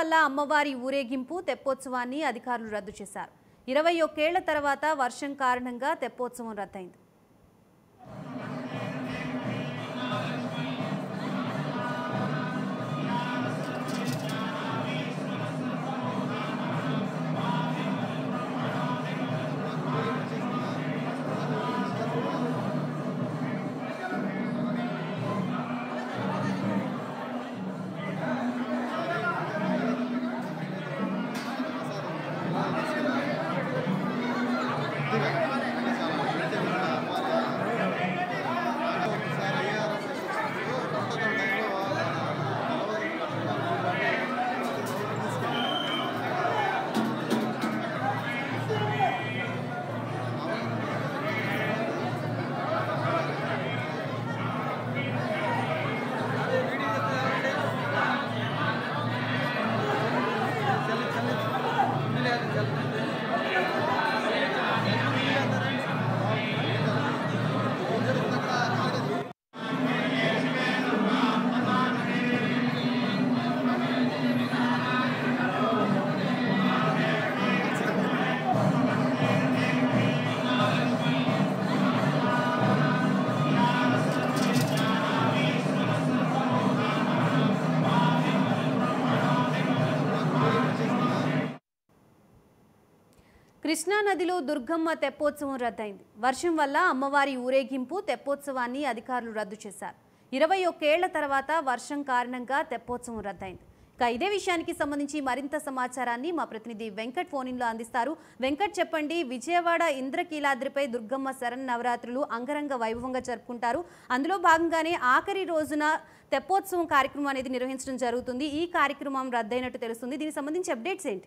వల్ల అమ్మవారి ఊరేగింపు తెప్పోత్సవాన్ని అధికారులు రద్దు చేశారు ఇరవై ఒక్కేళ్ల తర్వాత వర్షం కారణంగా తెప్పోత్సవం రద్దయింది కృష్ణా నదిలో దుర్గమ్మ తెప్పోత్సవం రద్దయింది వర్షం వల్ల అమ్మవారి ఊరేగింపు తెప్పోత్సవాన్ని అధికారులు రద్దు చేశారు ఇరవై ఒక్కేళ్ల తర్వాత వర్షం కారణంగా తెప్పోత్సవం రద్దయింది ఇక ఇదే విషయానికి సంబంధించి మరింత సమాచారాన్ని మా ప్రతినిధి వెంకట్ ఫోనిన్లో అందిస్తారు వెంకట్ చెప్పండి విజయవాడ ఇంద్రకీలాద్రిపై దుర్గమ్మ శరణ్ నవరాత్రులు అంగరంగ వైభవంగా జరుపుకుంటారు అందులో భాగంగానే ఆఖరి రోజున తెప్పోత్సవం కార్యక్రమం అనేది నిర్వహించడం జరుగుతుంది ఈ కార్యక్రమం రద్దయినట్టు తెలుస్తుంది దీనికి సంబంధించి అప్డేట్స్ ఏంటి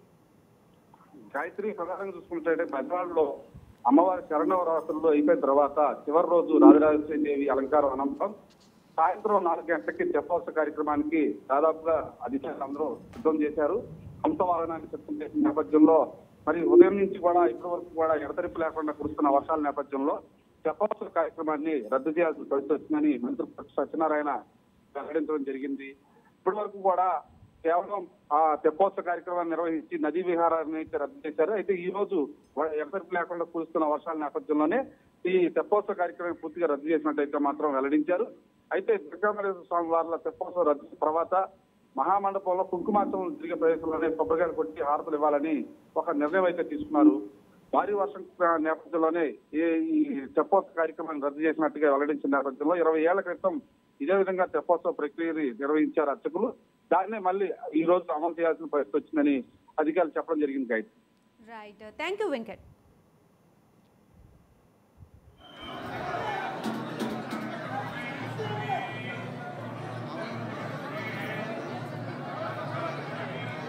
గాయత్రి ప్రధానంగా చూసుకుంటే బెజవాడలో అమ్మవారి శరణవరాత్రుల్లో అయిపోయిన తర్వాత చివరి రోజు రాజరాజేశ్వరి దేవి అలంకారం అనంతరం సాయంత్రం నాలుగు గంటలకి తెప్పోత్సవ కార్యక్రమానికి దాదాపుగా అధికారులు అందరూ సిద్ధం చేశారు హంసవాహనాన్ని సిద్ధం చేసిన నేపథ్యంలో మరి ఉదయం నుంచి కూడా ఇప్పటి వరకు కూడా ఎడతెరిపి లేకుండా కురుస్తున్న వర్షాల నేపథ్యంలో తెప్పోత్సవ కార్యక్రమాన్ని రద్దు చేయాల్సిన పరిస్థితి వచ్చిందని మంత్రి సత్యనారాయణ వెల్లడించడం జరిగింది ఇప్పటి వరకు కూడా కేవలం ఆ తెప్పోత్సవ కార్యక్రమాన్ని నిర్వహించి నదీ విహారాన్ని అయితే రద్దు చేశారు అయితే ఈ రోజు వ- ఎడతెరిపి లేకుండా కురుస్తున్న వర్షాల నేపథ్యంలోనే ఈ తెప్పోత్సవ కార్యక్రమం పూర్తిగా రద్దు చేసినట్టయితే మాత్రం వెల్లడించారు అయితే దుర్గామరేశ్వర స్వామి వారిల తెప్పోత్సవం రద్దు తర్వాత మహామండపంలో కుంకుమార్చన జరిగే ప్రదేశంలోనే కొబ్బరికాయలు కొట్టి హారతులు ఇవ్వాలని ఒక నిర్ణయం అయితే తీసుకున్నారు భారీ వర్షం నేపథ్యంలోనే ఈ ఈ తెప్పోత్సవ కార్యక్రమాన్ని రద్దు చేసినట్టుగా వెల్లడించిన నేపథ్యంలో ఇరవై ఏళ్ల క్రితం ఇదే విధంగా తెప్పోత్సవ ప్రక్రియని నిర్వహించారు అర్చకులు దాన్నే మళ్ళీ ఈ రోజు అమలు చేయాల్సిన పరిస్థితి వచ్చిందని అధికారులు చెప్పడం జరిగింది guide right thank you Venkat